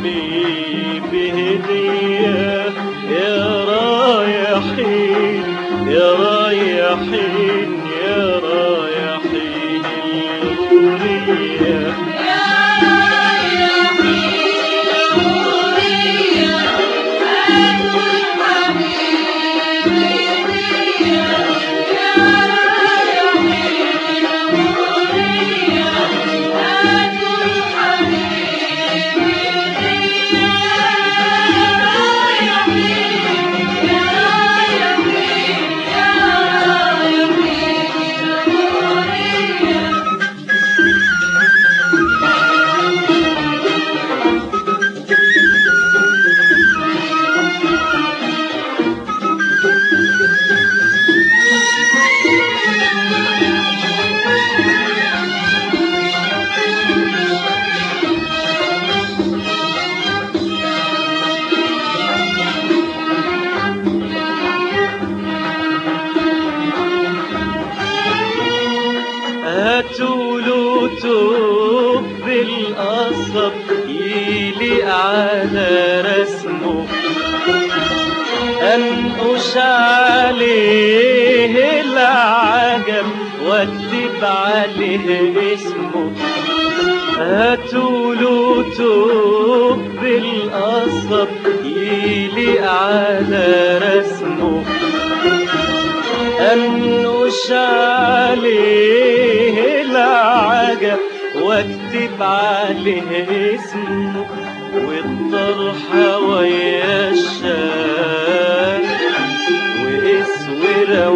حبيبي هدية يا رايحين يا رايحين يا رايحين الغورية هاتولو توب بالقصب يليق على رسمه انقش عليه العجب واكتب عليه اسمه هاتولو توب بالقصب يليق على رسمه انقش عليه العجب واكتب عليه اسمه والطرحة ويا الشام واسورة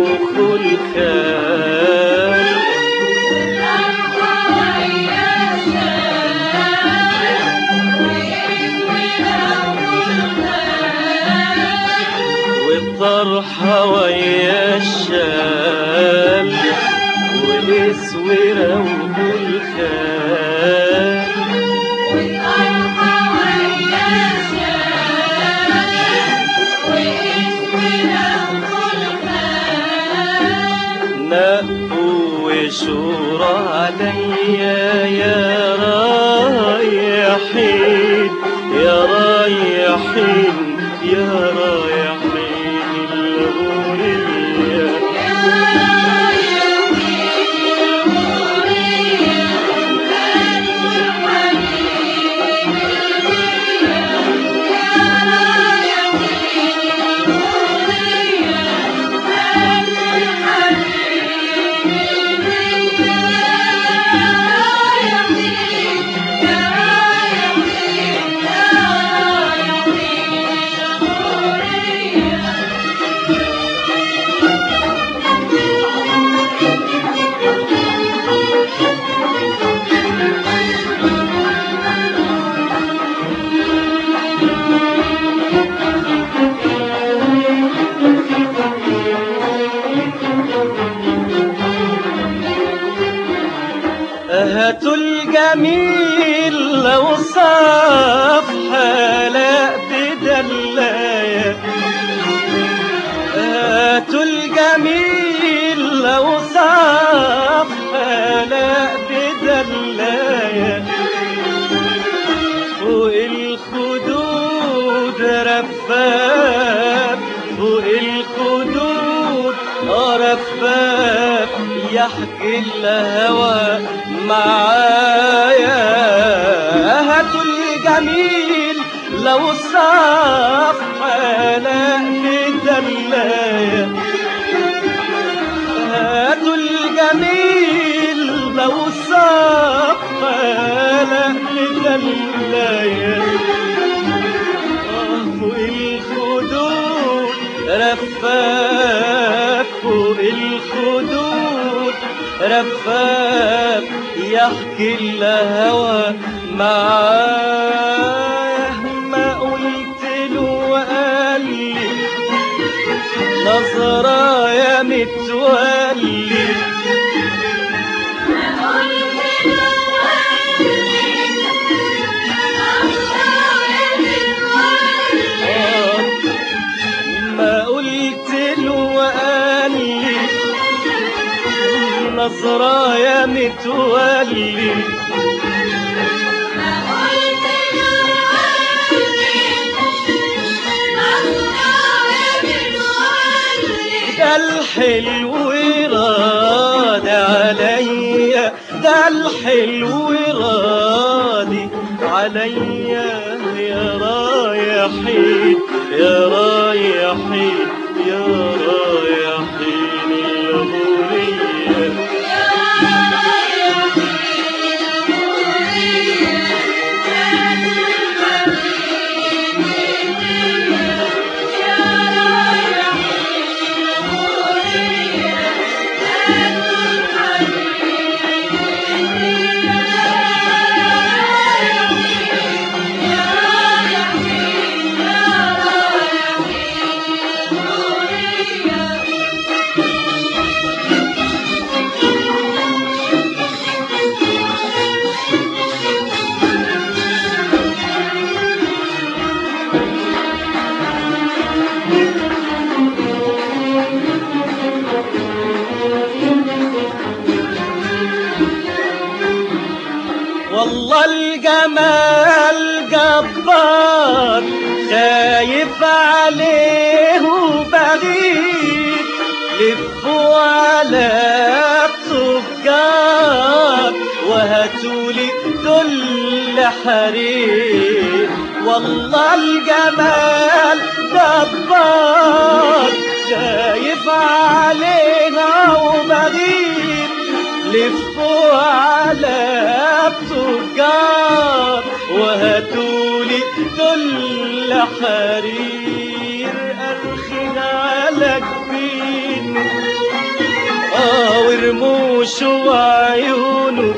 وخلخال والطرحة ويا الشال والاسورة وخلخال نقوا وشورى عليا يا رايحين يا رايحين يا رايحين الغورية هاتوا الجميل لو صفحة لا بدلاية هاتوا الجميل لو صفحة لا بدلاية فوق الخدود رفاف فوق الخدود آه رفاف يحكي الهوى معايا هاتوا الجميل لو صاف حالة بدلاية هاتوا الجميل لو صاف حالة بدلاية فوق الخدود رفاف فوق الخدود رفاف يحكي الهوى معاه ما قلت له وقال لي نظرة يا متولي ما قلت له وقال لي نظرة يا متولي الحلو راد عليا ده الحلو رادي عليا يا رايحين يا رايحين يا رايحين الغورية والله الجمال جبار خايف عليه وبغير لفوا على التجار وهاتولي كل حرير والله الجمال جبار خايف عليها وبغير لفوا على التجار وهاتولي كل حرير أرخي على جبين اه ورموش وعيونه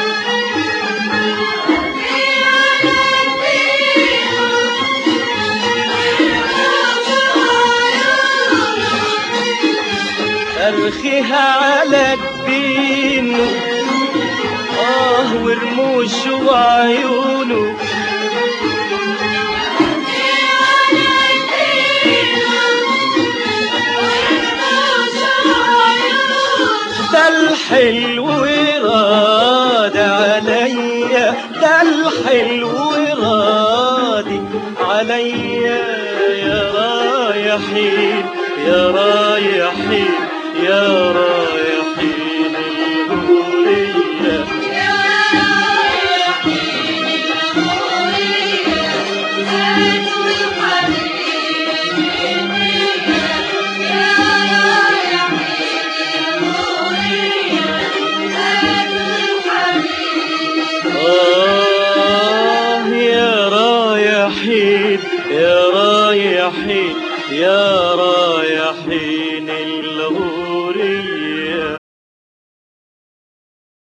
أرخيها على جبينه آه ورموش وعيونه ده الحلو راد عليا ده الحلو رادي عليا يا رايحين يا رايحين يا رايحين الهورية آه يا رايحين يا رايحين يا رايحين